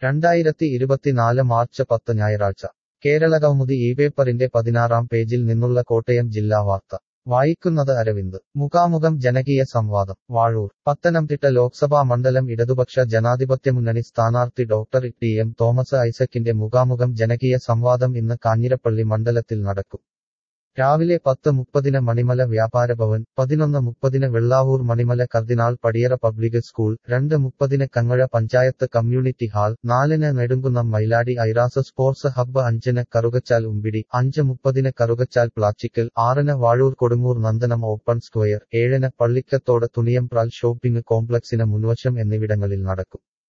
രണ്ടായിരത്തി ഇരുപത്തിനാല് മാർച്ച് പത്ത് ഞായറാഴ്ച കേരളകൗമുദി ഈ പേപ്പറിന്റെ പതിനാറാം പേജിൽ നിന്നുള്ള കോട്ടയം ജില്ലാ വാർത്ത വായിക്കുന്നത് അരവിന്ദ് മുഖാമുഖം ജനകീയ സംവാദം വാഴൂർ പത്തനംതിട്ട ലോക്സഭാ മണ്ഡലം ഇടതുപക്ഷ ജനാധിപത്യമുന്നണി സ്ഥാനാർത്ഥി ഡോക്ടർ ടി എം തോമസ് ഐസക്കിന്റെ മുഖാമുഖം ജനകീയ സംവാദം ഇന്ന് കാഞ്ഞിരപ്പള്ളി മണ്ഡലത്തിൽ നടക്കും രാവിലെ പത്ത് മുപ്പതിന് മണിമല വ്യാപാര ഭവൻ പതിനൊന്ന് മുപ്പതിന് Vellavoor Manimala cardinal Padiyara public school രണ്ട് മുപ്പതിന് കങ്ങഴ പഞ്ചായത്ത് കമ്മ്യൂണിറ്റി ഹാൾ നാലിന് നെടുങ്കുന്നം മൈലാടി ഐറാസ് സ്പോർട്സ് ഹബ്ബ് അഞ്ചിന് കറുകച്ചാൽ ഉമ്പിടി അഞ്ച് മുപ്പതിന് കറുകച്ചാൽ പ്ലാച്ചിക്കൽ ആറിന് വാഴൂർ കൊടുങ്ങൂർ നന്ദനം ഓപ്പൺ സ്ക്വയർ ഏഴിന് പള്ളിക്കത്തോട് തുണിയംപ്രാൽ ഷോപ്പിംഗ് കോംപ്ലക്സിന് മുൻവശം എന്നിവിടങ്ങളിൽ നടക്കും